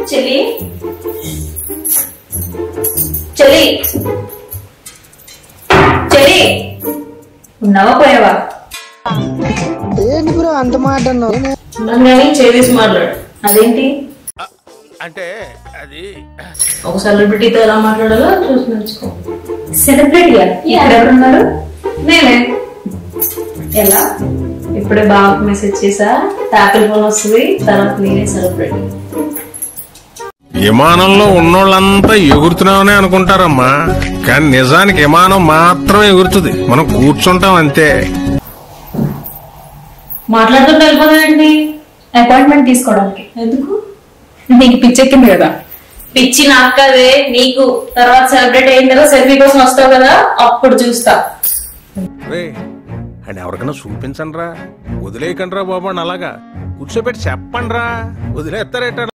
చెల్లి చెల్లి చెల్లి ఉన్నావా పోయావా ఏంటి బ్రో అంత మాట అన్నావు ఉన్నాను కానీ చేసి మాట్లాడు అదేంటి అంటే అది ఒక సెలబ్రిటీతో ఎలా మాట్లాడాలో చూసి నేర్చుకో సెలబ్రిటీయా ఇక్కడ ఎవరున్నారు నేనే ఎలా ఇప్పుడే బాగా మెసేజ్ చేసా యాపిల్ ఫోన్ వస్తుంది తర్వాత నేనే సెలబ్రిటీ విమానంలో ఉన్నోళ్ళంతా ఎగురుతున్నామని అనుకుంటారమ్మా కానీ నిజానికి విమానం మాత్రం ఎగురుతుంది మనం కూర్చుంటాం అంతే మాట్లాడుతుంటే వెళ్ళిపోతానండి అపాయింట్మెంట్ తీసుకోవడానికి ఎందుకు నీకు పిచ్చెక్కింది కదా పిచ్చి నాకు కదే నీకు తర్వాత సెలబ్రిటీ అయిన తర్వాత సెల్ఫీ కోసం వస్తావు కదా అప్పుడు చూస్తా రే అని ఎవరికైనా చూపించండి రా వదిలేయకండి రా బాబు అని అలాగా కూర్చోబెట్టి చెప్పండి రా వదిలేస్తారేట